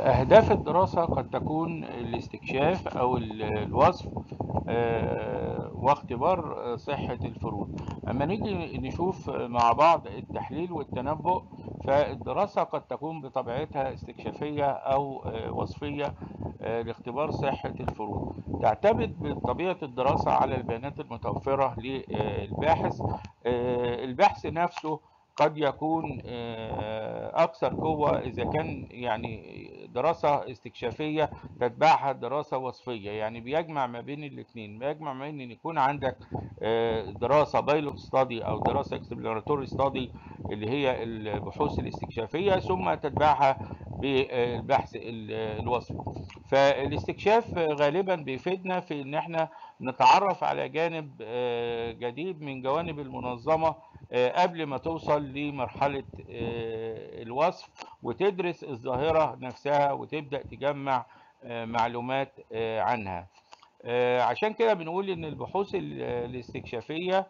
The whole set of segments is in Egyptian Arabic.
أهداف الدراسة قد تكون الاستكشاف أو الوصف واختبار صحة الفروض أما نيجي نشوف مع بعض التحليل والتنبؤ فالدراسة قد تكون بطبيعتها استكشافية أو وصفية لاختبار صحة الفروض تعتمد بطبيعة الدراسة على البيانات المتوفرة للباحث البحث نفسه قد يكون أكثر قوة إذا كان يعني دراسة استكشافية تتبعها دراسة وصفية يعني بيجمع ما بين الاثنين بيجمع ما بين إن يكون عندك دراسة بايلوت ستادي أو دراسة اكسبلوراتوري ستادي اللي هي البحوث الاستكشافية ثم تتبعها بالبحث الوصفي فالاستكشاف غالبا بيفيدنا في ان احنا نتعرف على جانب جديد من جوانب المنظمة قبل ما توصل لمرحلة الوصف وتدرس الظاهرة نفسها وتبدأ تجمع معلومات عنها عشان كده بنقول ان البحوث الاستكشافية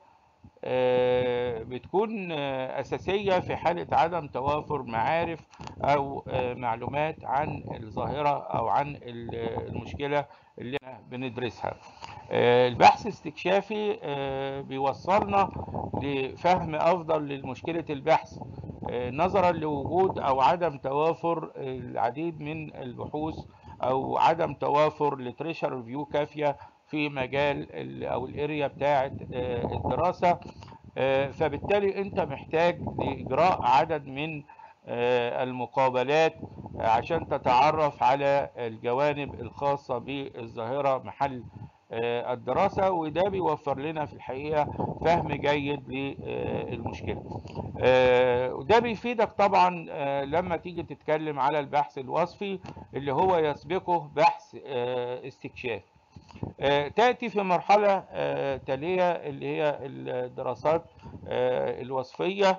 بتكون أساسية في حالة عدم توافر معارف أو معلومات عن الظاهرة أو عن المشكلة اللي احنا بندرسها البحث الاستكشافي بيوصلنا لفهم أفضل لمشكلة البحث نظرا لوجود أو عدم توافر العديد من البحوث أو عدم توافر لتريشر ريفيو كافية في مجال او الاريا بتاعه الدراسه فبالتالي انت محتاج لاجراء عدد من المقابلات عشان تتعرف على الجوانب الخاصه بالظاهره محل الدراسه وده بيوفر لنا في الحقيقه فهم جيد للمشكله وده بيفيدك طبعا لما تيجي تتكلم على البحث الوصفي اللي هو يسبقه بحث استكشاف تأتي في مرحلة تالية اللي هي الدراسات الوصفية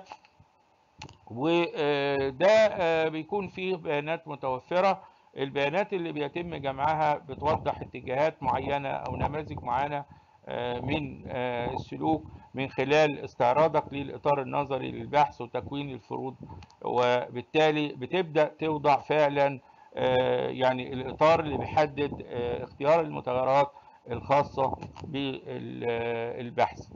وده بيكون فيه بيانات متوفرة البيانات اللي بيتم جمعها بتوضح اتجاهات معينة أو نماذج معينة من السلوك من خلال استعراضك للإطار النظري للبحث وتكوين الفروض وبالتالي بتبدأ توضع فعلا يعني الإطار اللي بيحدد اختيار المتغيرات الخاصة بالبحث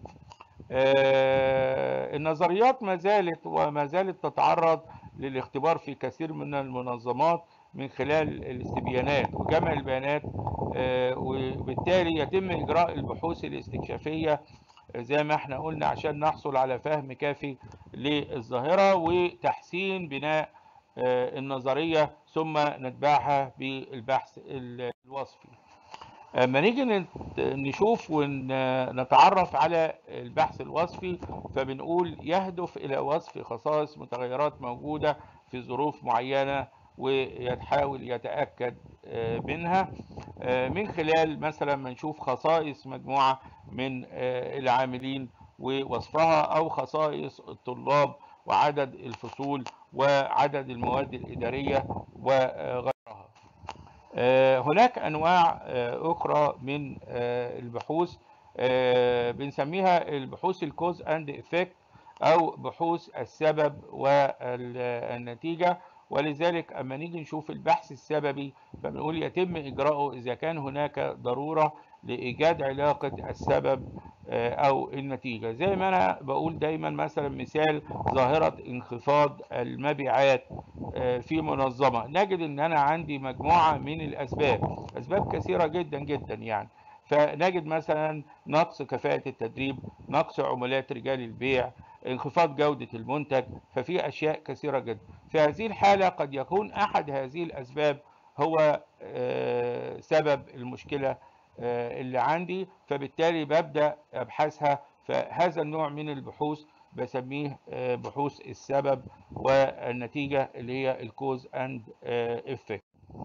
النظريات ما زالت وما زالت تتعرض للاختبار في كثير من المنظمات من خلال الاستبيانات وجمع البيانات وبالتالي يتم إجراء البحوث الاستكشافية زي ما احنا قلنا عشان نحصل على فهم كافي للظاهرة وتحسين بناء النظرية ثم نتبعها بالبحث الوصفي اما نيجي نشوف ونتعرف على البحث الوصفي فبنقول يهدف الى وصف خصائص متغيرات موجودة في ظروف معينة ويحاول يتأكد منها من خلال مثلا ما نشوف خصائص مجموعة من العاملين ووصفها او خصائص الطلاب وعدد الفصول وعدد المواد الإدارية وغيرها هناك أنواع أخرى من البحوث بنسميها البحوث الكوز أند إفكت أو بحوث السبب والنتيجة ولذلك أما نيجي نشوف البحث السببي فبنقول يتم إجراؤه إذا كان هناك ضرورة لإيجاد علاقة السبب أو النتيجة زي ما أنا بقول دايما مثلا مثال ظاهرة انخفاض المبيعات في منظمة نجد أن أنا عندي مجموعة من الأسباب أسباب كثيرة جدا جدا يعني فنجد مثلا نقص كفاءة التدريب نقص عمولات رجال البيع انخفاض جودة المنتج ففي أشياء كثيرة جدا في هذه الحالة قد يكون أحد هذه الأسباب هو سبب المشكلة اللي عندي فبالتالي ببدأ أبحثها فهذا النوع من البحوث بسميه بحوث السبب والنتيجة اللي هي الكوز اند افكت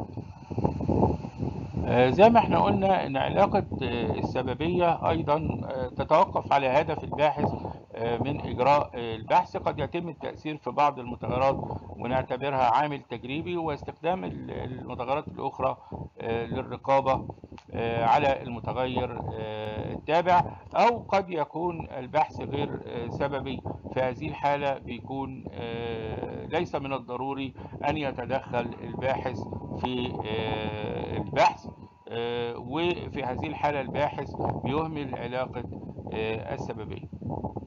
زي ما احنا قلنا ان علاقة السببية ايضا تتوقف على هدف الباحث من اجراء البحث قد يتم التأثير في بعض المتغيرات ونعتبرها عامل تجريبي واستخدام المتغيرات الاخرى للرقابة على المتغير التابع او قد يكون البحث غير سببي في هذه الحالة بيكون ليس من الضروري أن يتدخل الباحث في آه، البحث آه، وفي هذه الحالة الباحث بيهمل علاقة آه، السببية